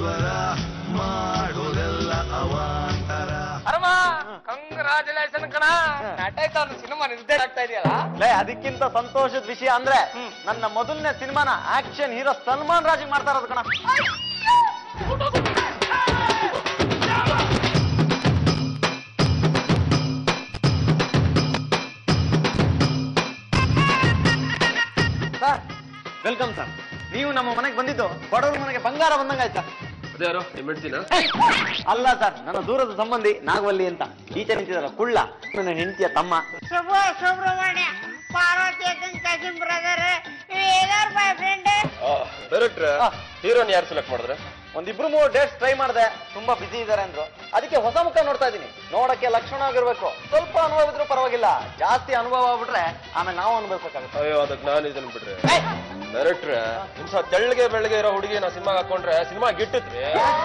ಈಶ್ವರ ಮಾಡೋದೆಲ್ಲ ಅವಾಂತರ ಅರಮ ಕಂಗ್ರಾಚುಲೇಷನ್ ಕಣ ನಾಟಕ ಸಿನಿಮಾ ನಿರ್ದೇಶ ಆಗ್ತಾ ಇದೆಯಲ್ಲ ಲೇ ಅದಕ್ಕಿಂತ ಸಂತೋಷದ ವಿಷಯ ಅಂದ್ರೆ ನನ್ನ ಮೊದಲನೇ ಸಿನಿಮಾನ ಆಕ್ಷನ್ ಹೀರೋ ಸಲ್ಮಾನ್ ರಾಜ್ ಮಾಡ್ತಾ ಇರೋದು ಕಣ ಸರ್ ವೆಲ್ಕಮ್ ಸರ್ ನೀವು ನಮ್ಮ ಮನೆಗೆ ಬಂದಿದ್ದು ಬಡವ್ರ ಮನೆಗೆ ಬಂಗಾರ ಬಂದಂಗಾಯ್ತಾ ಅದ್ಯಾರೋ ನಿಮ್ಮ ಹೆಂಡ್ತಿನ ಅಲ್ಲ ಸರ್ ನನ್ನ ದೂರದ ಸಂಬಂಧಿ ನಾಗವಲ್ಲಿ ಅಂತ ಈಚೆ ನಿಂತಿದಾರ ಕುಳ್ಳ ನನ್ನ ಹೆಂಡತಿಯ ತಮ್ಮ ಶುಭ ಸುಬ್ರಹ್ಮಣ್ಯ ಪಾರ್ವತಿ ಕಸಿಂ ಬ್ರದರ್ ಏನಾರು ಬಾಯ್ ಫ್ರೆಂಡ್ ಡೈರೆಕ್ಟ್ರೆ ಆ. ಹೀರೋನ್ ಯಾರು ಸೆಲೆಕ್ಟ್ ಮಾಡಿದ್ರೆ ಒಂದಿಬ್ರು ಮೂರು ಡೇಟ್ಸ್ ಟ್ರೈ ಮಾಡಿದೆ ತುಂಬಾ ಬಿಸಿ ಇದಾರೆ ಅಂದ್ರು ಅದಕ್ಕೆ ಹೊಸ ಮುಖ ನೋಡ್ತಾ ಇದೀನಿ ನೋಡಕ್ಕೆ ಲಕ್ಷಣ ಆಗಿರ್ಬೇಕು ಸ್ವಲ್ಪ ಅನುಭವ ಇದ್ರೂ ಪರವಾಗಿಲ್ಲ ಜಾಸ್ತಿ ಅನುಭವ ಆಗ್ಬಿಟ್ರೆ ಆಮೇಲೆ ನಾವು ಅನುಭವಿಸ್ಬೇಕಾಗುತ್ತೆ ಅಯ್ಯೋ ಅದಕ್ಕೆ ನಾನು ಇದನ್ನ ಬಿಡ್ರಿ ಡೈರೆಕ್ಟ್ರೆ ನಿಮ್ ಸಹ ತೆಳ್ಳಗೆ ಬೆಳ್ಳಗೆ ಇರೋ ಹುಡುಗಿ ನಾ ಸಿನಿಮಾ ಹಾಕೊಂಡ್ರೆ ಸಿನಿಮಾ ಗಿಟ್ಟತ್ರಿ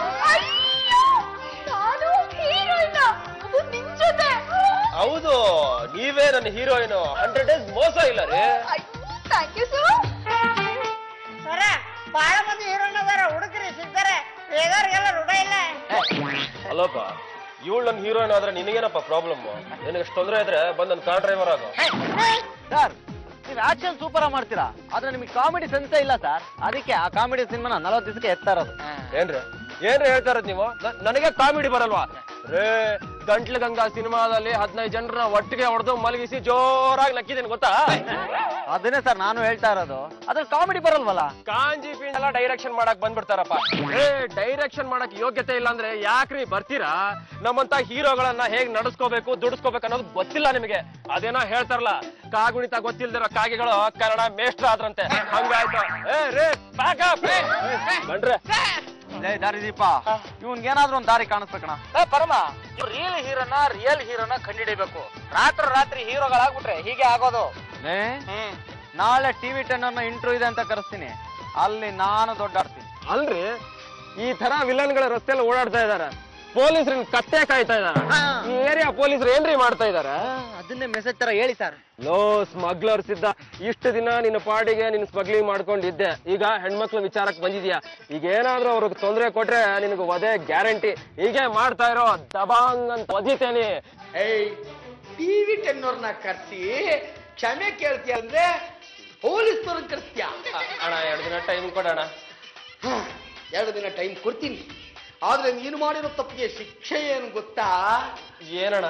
ನಾನು ಹೀರೋಯಿನ್ ಅದು ನಿನ್ ಜೊತೆ ಹೌದು ನೀವೇ ನನ್ನ ಹೀರೋಯಿನ್ ಹಂಡ್ರೆಡ್ ಡೇಸ್ ಮೋಸ ಇಲ್ಲ ರೀ ಥ್ಯಾಂಕ್ ಯು ಸರ್ ಸರ ಬಹಳ ಮಂದಿ ಹೀರೋಯಿನ್ ಅದಾರ ಹುಡುಗರಿ ಸಿಗ್ತಾರೆ ಬೇಗಾರಿಗೆಲ್ಲ ರುಡ ಇಲ್ಲ ಅಲ್ಲಪ್ಪ ಇವಳು ನನ್ನ ಹೀರೋಯಿನ್ ಆದ್ರೆ ನಿನಗೇನಪ್ಪ ಪ್ರಾಬ್ಲಮ್ ನಿನಗೆ ಎಷ್ಟು ತೊಂದರೆ ಇದ್ರೆ ಬಂದ್ ನನ್ನ ಕಾರ್ ಡ್ರೈವರ್ ಆಗೋ ಸರ್ ನೀವು ಆಕ್ಷನ್ ಸೂಪರ್ ಆಗಿ ಮಾಡ್ತೀರಾ ಆದ್ರೆ ನಿಮಗೆ ಕಾಮಿಡಿ ಸೆನ್ಸೇ ಇಲ್ಲ ಸರ್ ಅದಕ್ಕೆ ಆ ಕಾಮಿಡಿ ಸಿನಿಮಾನ ನಲವತ್ತು ದಿವಸಕ್ಕೆ ಎತ್ತಾ ಇರೋದು ಏನ್ರಿ ಏನ್ರಿ ಹೇಳ್ತಾ ಇರೋದ್ ನೀವು ನ- ನನಗೆ ಕಾಮಿಡಿ ಬರಲ್ವಾ ರೇ ಗಂಟ್ಲು ಗಂಗಾ ಸಿನಿಮಾದಲ್ಲಿ ಹದಿನೈದು ಜನರನ್ನ ಒಟ್ಟಿಗೆ ಹೊಡೆದು ಮಲಗಿಸಿ ಜೋರಾಗಿ ನಕ್ಕಿದ್ದೀನಿ ಗೊತ್ತಾ ಅದನ್ನೇ ಸರ್ ನಾನು ಹೇಳ್ತಾ ಇರೋದು ಅದ್ರ ಕಾಮಿಡಿ ಬರಲ್ವಲ್ಲ ಕಾಂಜಿ ಪೀಂಡ್ ಎಲ್ಲ ಡೈರೆಕ್ಷನ್ ಮಾಡಕ್ ಬಂದ್ಬಿಡ್ತಾರಪ್ಪ ಏ ಡೈರೆಕ್ಷನ್ ಮಾಡಕ್ ಯೋಗ್ಯತೆ ಇಲ್ಲ ಅಂದ್ರೆ ಯಾಕ್ರಿ ಬರ್ತೀರಾ ನಮ್ಮಂತ ಹೀರೋಗಳನ್ನ ಹೇಗ್ ನಡೆಸ್ಕೋಬೇಕು ದುಡಿಸ್ಕೋಬೇಕು ಅನ್ನೋದು ಗೊತ್ತಿಲ್ಲ ನಿಮಗೆ ಅದೇನೋ ಹೇಳ್ತಾರಲ್ಲ ಕಾಗುಣಿತ ಗೊತ್ತಿಲ್ದಿರೋ ಕಾಗಿಗಳು ಕನ್ನಡ ಮೇಷ್ಟ್ರ ಆದ್ರಂತೆ ಹಂಗಾಯ್ತು ಏ ರೇ back up, ಏ. ಬನ್ರೆ ಲೇ ದಾರಿದೀಪ ಇವನ್ಗೇನಾದ್ರೂ ಒಂದು ದಾರಿ ಕಾಣಿಸ್ಬೇಕಣ ಏ, ಪರಮ ರಿಯಲ್ ಹೀರೋನ ರಿಯಲ್ ಹೀರೋನ ಕಂಡಿಡಿಬೇಕು ರಾತ್ರಿ ರಾತ್ರಿ ಹೀರೋಗಳಾಗ್ಬಿಟ್ರೆ ಹೀಗೆ ಆಗೋದು ಲೇ ಹ್ಮ್ ನಾಳೆ ಟಿವಿ ಟೆನ್ ಅನ್ನೋ ಇಂಟ್ರೂ ಇದೆ ಅಂತ ಕರೆಸ್ತೀನಿ ಅಲ್ಲಿ ನಾನು ದೊಡ್ಡಾಡ್ತೀನಿ ಅಲ್ರಿ ಈ ತರ ವಿಲನ್ಗಳ ರಸ್ತೆಯಲ್ಲಿ ಓಡಾಡ್ತಾ ಇದಾರ ಪೊಲೀಸರನ್ನ ಕತ್ತೆ ಕಾಯ್ತಾ ಇದಾರ ಈ ಏರಿಯಾ ಪೊಲೀಸರು ಏನ್ರಿ ಮಾಡ್ತಾ ಇದಾರ ಅದನ್ನೇ ಮೆಸೇಜ್ ತರ ಹೇಳಿ ಸರ್ ಲೋ ಸ್ಮಗ್ಲರ್ಸ್ ಇದ್ದ ಇಷ್ಟು ದಿನ ನಿನ್ನ ಪಾಡಿಗೆ ನಿನ್ನ ಸ್ಮಗ್ಲಿಂಗ್ ಮಾಡ್ಕೊಂಡಿದ್ದೆ ಈಗ ಹೆಣ್ಮಕ್ಳು ವಿಚಾರಕ್ಕೆ ಬಂದಿದ್ಯಾ ಈಗ ಏನಾದ್ರೂ ಅವ್ರಿಗೆ ತೊಂದರೆ ಕೊಟ್ರೆ ನಿನಗೆ ವಧೆ ಗ್ಯಾರಂಟಿ ಹೀಗೆ ಮಾಡ್ತಾ ಇರೋ ದಬಾಂಗ್ ಅಂತ ಒದಿತೇನೆ ಏಯ್ ಟಿವಿ ಟೆನ್ ಅವ್ರನ್ನ ಕರ್ಸಿ ಕ್ಷಮೆ ಕೇಳ್ತೀಯ ಅಂದ್ರೆ ಪೊಲೀಸ್ನವ್ರನ್ನ ಕರ್ಸ್ತೀಯ ಅಣ್ಣ ಎರಡು ದಿನ ಟೈಮ್ ಕೊಡೋಣ ಎರಡು ದಿನ ಟೈಮ್ ಕೊಡ್ತೀನಿ ಆದ್ರೆ ನೀನು ಮಾಡಿರೋ ತಪ್ಪಿಗೆ ಶಿಕ್ಷೆ ಏನು ಗೊತ್ತಾ ಏನಣ್ಣ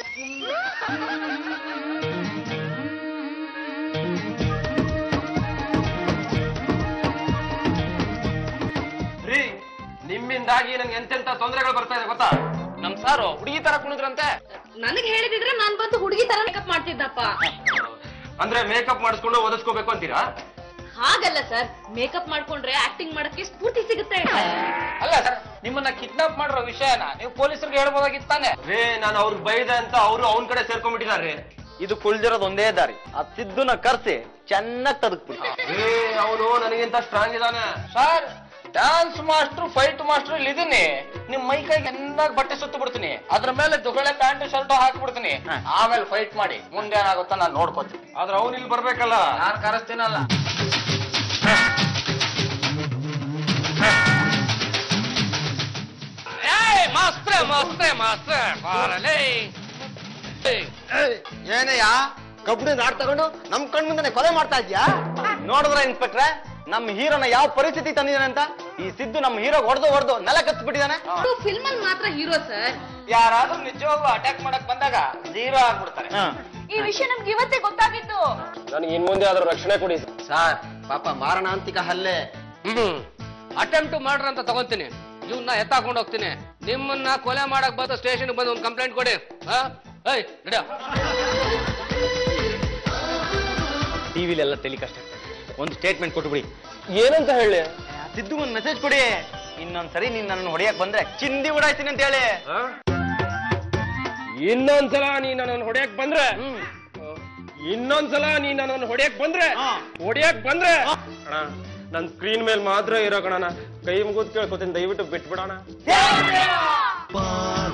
ರೀ ನಿಮ್ಮಿಂದಾಗಿ ನನ್ಗೆ ಎಂತೆಂತ ತೊಂದರೆಗಳು ಬರ್ತಾ ಇದೆ ಗೊತ್ತಾ ನಮ್ ಸಾರು ಹುಡುಗಿ ತರ ಕುಣಿದ್ರಂತೆ ನನಗೆ ಹೇಳಿದಿದ್ರೆ ನಾನ್ ಬಂದು ಹುಡುಗಿ ತರ ಮೇಕಪ್ ಮಾಡ್ತಿದ್ದಪ್ಪ ಅಂದ್ರೆ ಮೇಕಪ್ ಮಾಡಿಸ್ಕೊಂಡು ಓದಿಸ್ಕೋಬೇಕು ಅಂತೀರಾ ಹಾಗಲ್ಲ ಸರ್ ಮೇಕಪ್ ಮಾಡ್ಕೊಂಡ್ರೆ ಆಕ್ಟಿಂಗ್ ಮಾಡಕ್ಕೆ ಸ್ಫೂರ್ತಿ ಸಿಗುತ್ತೆ ಅಲ್ಲ ಸರ್ ನಿಮ್ಮನ್ನ ಕಿಡ್ನಾಪ್ ಮಾಡಿರೋ ವಿಷಯನ ನೀವು ಪೊಲೀಸರಿಗೆ ಹೇಳ್ಬೋದಾಗಿತ್ತಾನೆ ರೇ ನಾನು ಅವ್ರಿಗೆ ಬೈದೆ ಅಂತ ಅವರು ಅವನ ಕಡೆ ಸೇರ್ಕೊಂಡ್ಬಿಟ್ಟಿದ್ದಾರೆ ಇದು ಕುಳ್ದಿರೋದು ಒಂದೇ ದಾರಿ ಆ ಸಿದ್ದುನ ಕರ್ಸಿ ಚೆನ್ನಾಗಿ ತದಕ್ಬಿಡಿ ರೇ ಅವನು ನನಗಿಂತ ಸ್ಟ್ರಾಂಗ್ ಇದ್ದಾನೆ sir dance master fight master ಇಲ್ಲಿ ಇದೀನಿ ನಿಮ್ ಮೈ ಕೈಗೆ ಚೆನ್ನಾಗಿ ಬಟ್ಟೆ ಸುತ್ತು ಬಿಡ್ತೀನಿ ಅದ್ರ ಮೇಲೆ ದುಗಳೆ ಪ್ಯಾಂಟ್ ಶರ್ಟ್ ಹಾಕ್ಬಿಡ್ತೀನಿ ಆಮೇಲೆ ಫೈಟ್ ಮಾಡಿ ಮುಂದೆ ಏನಾಗುತ್ತೋ ನಾನು ನೋಡ್ಕೋತೀನಿ ಆದ್ರೆ ಅವನು ಇಲ್ಲಿ ಬರ್ಬೇಕಲ್ಲ ನಾನ್ ಕರೆಸ್ತೀನಲ್ಲ ಏಯ್ ಮಾಸ್ತ್ರೆ ಮಾಸ್ತ್ರೆ ಮಾಸ್ತ್ರೆ ಬಾರಲೇ ಏನಯ್ಯ ಕಬ್ಬಡಿ ನಾಡ್ ತಗೊಂಡು ನಮ್ ಕಣ್ ಮುಂದೆ ಕೊಲೆ ಮಾಡ್ತಾ ಇದ್ಯಾ ನೋಡಿದ್ರ ಇನ್ಸ್ಪೆಕ್ಟ್ರೆ ನಮ್ಮ ಹೀರೋನ ಯಾವ ಪರಿಸ್ಥಿತಿ ತಂದಿದ್ದಾನೆ ಅಂತ ಈ ಸಿದ್ದು ನಮ್ಮ ಹೀರೋ ಹೊಡೆದು ಹೊಡೆದು ನೆಲ ಕತ್ಬಿಟ್ಟಿದ್ದಾನೆ ಫಿಲ್ಮ್ ಅಲ್ಲಿ ಮಾತ್ರ ಹೀರೋ ಸರ್ ಯಾರಾದ್ರೂ ನಿಜವಾಗ್ಲೂ ಅಟ್ಯಾಕ್ ಮಾಡಕ್ ಬಂದಾಗ ಜೀರೋ ಆಗ್ಬಿಡ್ತಾರೆ ಈ ವಿಷಯ ನಮ್ಗೆ ಇವತ್ತೇ ಗೊತ್ತಾಗಿತ್ತು ನನಗೆ ಇನ್ ಮುಂದೆ ಆದ್ರೂ ರಕ್ಷಣೆ ಕೊಡಿ ಸರ್ ಪಾಪ ಮಾರಣಾಂತಿಕ ಹಲ್ಲೆ ಹ್ಮ್ ಅಟೆಂಪ್ಟ್ ಮಾಡ್ರ ಅಂತ ತಗೊಂತೀನಿ ಇವನ್ನ ಎತ್ತಾಕೊಂಡು ಹೋಗ್ತೀನಿ ನಿಮ್ಮನ್ನ ಕೊಲೆ ಮಾಡಕ್ ಬಂದು ಸ್ಟೇಷನ್ ಬಂದು ಒಂದು ಕಂಪ್ಲೇಂಟ್ ಕೊಡಿ ಹಾ ಏಯ್ ನಡ್ಯೋ. ಟಿವಿಲೆಲ್ಲ ಟೆಲಿಕಾಸ್ಟ್ ಒಂದು ಸ್ಟೇಟ್ಮೆಂಟ್ ಕೊಟ್ಬಿಡಿ ಏನಂತ ಹೇಳಿ ಸಿದ್ದು ಒಂದು ಮೆಸೇಜ್ ಕೊಡಿ ಇನ್ನೊಂದ್ಸರಿ ನೀನ್ ನನ್ನ ಹೊಡೆಯಕ್ ಬಂದ್ರೆ ಚಿಂದಿ ಉಡಾಯ್ತೀನಿ ಅಂತ ಹೇಳಿ ಆ? ಇನ್ನೊಂದ್ಸಲ ನೀ ನನ್ನ ಹೊಡೆಯಕ್ ಬಂದ್ರೆ ಇನ್ನೊಂದ್ಸಲ ನೀ ನನ್ನ ಹೊಡೆಯಕ್ ಬಂದ್ರೆ ಹೊಡೆಯಕ್ ಬಂದ್ರೆ ಅಣ್ಣ ನನ್ ಸ್ಕ್ರೀನ್ ಮೇಲೆ ಮಾತ್ರ ಇರೋ ಕಣಣ್ಣ ಕೈ ಮುಗಿದ್ ಕೇಳ್ಕೊತೀನಿ ದಯವಿಟ್ಟು ಬಿಟ್ಬಿಡೋಣ ಪಾಡ